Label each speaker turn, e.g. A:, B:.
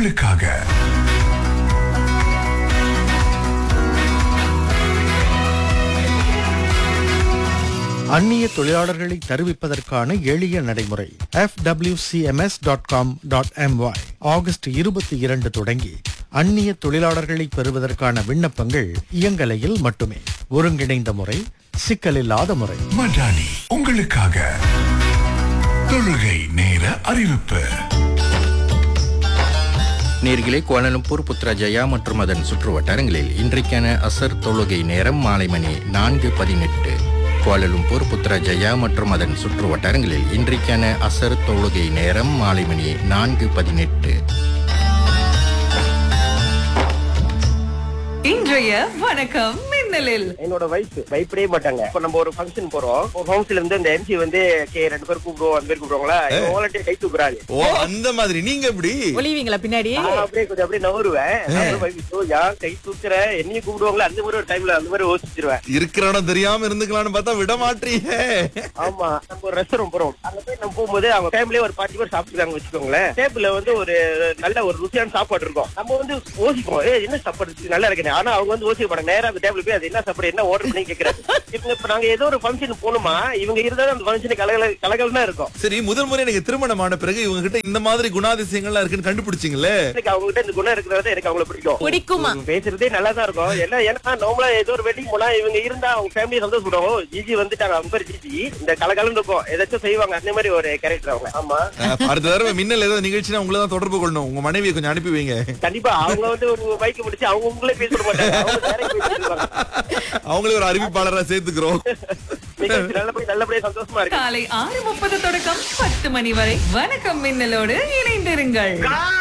A: உங்களுக்காக
B: அந்நிய தொழிலாளர்களை தருவிப்பதற்கான எளிய நடைமுறை F dot com dot MY August இருபத்தி இரண்டு தொடங்கி அந்நிய தொழிலாளர்களை பெறுவதற்கான விண்ணப்பங்கள் இயங்கலையில் மட்டுமே ஒருங்கிணைந்த முறை சிக்கலில்லாத முறை
A: மடானி உங்களுக்காக தொழுகை நேர அறிவிப்பு
C: நேர்களே கோலாலம்பூர் புத்ராஜயா மற்றும் அதன் சுற்று வட்டாரங்களில் இன்றைக்கான அசர் தொழுகை நேரம் மாலை மணி நான்கு பதினெட்டு கோலாலம்பூர் புத்ராஜயா மற்றும் அதன் சுற்று வட்டாரங்களில் இன்றைக்கான அசர் தொழுகை நேரம் மாலை மணி நான்கு பதினெட்டு
D: இன்றைய வணக்கம் மின்னலில்
E: என்னோட வைஃப் பயப்படவே மாட்டாங்க இப்ப நம்ம ஒரு ஃபங்க்ஷன் போறோம் ஒரு ஹவுஸ்ல இருந்து இந்த எம்சி வந்து கே ரெண்டு பேர் கூப்பிடுவோம் அந்த பேர் கூப்பிடுவாங்களா வாலண்டியர் கை தூக்குறாரு
F: ஓ அந்த மாதிரி நீங்க எப்படி
G: ஒளிவீங்களா பின்னாடி
E: நான் அப்படியே கொஞ்சம் அப்படியே நவருவேன் அப்புறம் wife, "ஐயோ, யார் கை தூக்குற என்னையும் கூப்பிடுவாங்களா அந்த மாதிரி ஒரு டைம்ல அந்த மாதிரி யோசிச்சிருவேன்
F: இருக்கிற இடம் தெரியாம இருந்துக்கலாம்னு பார்த்தா விட மாட்டீங்க
E: ஆமா நம்ம ஒரு ரெஸ்டாரண்ட் போறோம் அங்க போய் நம்ம போகும்போது அவங்க ஃபேமிலியே ஒரு பாட்டி பேர் சாப்பிட்டுருக்காங்க வச்சுக்கோங்களேன் டேபிள்ல வந்து ஒரு நல்ல ஒரு ருசியான சாப்பாடு இருக்கும் நம்ம வந்து யோசிப்போம் ஏ என்ன சாப்பாடு இருக்கு? நல்லா இருக்கு ஆனா அவங்க வந்து யோசிக்க மாட்டாங்க நேரா அந்த டேபிள் போய் அது என்ன சாப்பாடு என்ன ஆர்டர் பண்ணி கேக்குறாங்க இவங்க இப்ப நாங்க ஏதோ ஒரு ஃபங்க்ஷன் போகணுமா இவங்க இருந்தாலும் அந்த ஃபங்க்ஷன் கலகல கலகலன்னா இருக்கும்
F: சரி முதல் முறை எனக்கு திருமணம் ஆன பிறகு இவங்க கிட்ட இந்த மாதிரி குணாதிசயங்கள்லாம் இருக்குன்னு கண்டுபிடிச்சிங்களே
E: எனக்கு அவங்க கிட்ட இந்த குணம் இருக்கிறது எனக்கு அவங்கள பிடிக்கும்
G: பிடிக்குமா
E: இவங்க பேசுறதே நல்லா தான் இருக்கும் ஏன்னா ஏன்னா நார்மலா ஏதோ ஒரு வெட்டிங் போனா இவங்க இருந்தா அவங்க ஃபேமிலி சந்தோஷப்படுவாங்க ஜிஜி வந்துட்டாங்க அவங்க பேர் ஜிஜி இந்த கலகலன்னு இருக்கும் ஏதாச்சும் செய்வாங்க அந்த மாதிரி ஒரு கேரக்டர் அவங்க ஆமா
F: அஹ், அடுத்த தடவை மின்னல் ஏதாவது நிகழ்ச்சினா உங்களை தான் தொடர்பு கொள்ளணும் உங்க மனைவியை கொஞ்சம் அனுப்பி வைங்க
E: கண்டிப்பா அவங்க வந்து ஒரு பைக் முடிச்சு அவங்க உங்களே பேச விட மாட்டாங்க அவங்க direct பேசிட்டு இருப்பாங்க.
F: அவங்களே ஒரு அறிவிப்பாளரா சேர்த்துக்கிறோம்
E: நிகழ்ச்சி நல்லபடியா நல்லபடியா சந்தோஷமா இருக்கு
D: காலை ஆறு முப்பது தொடக்கம் பத்து மணி வரை வணக்கம் மின்னலோடு இணைந்திருங்கள்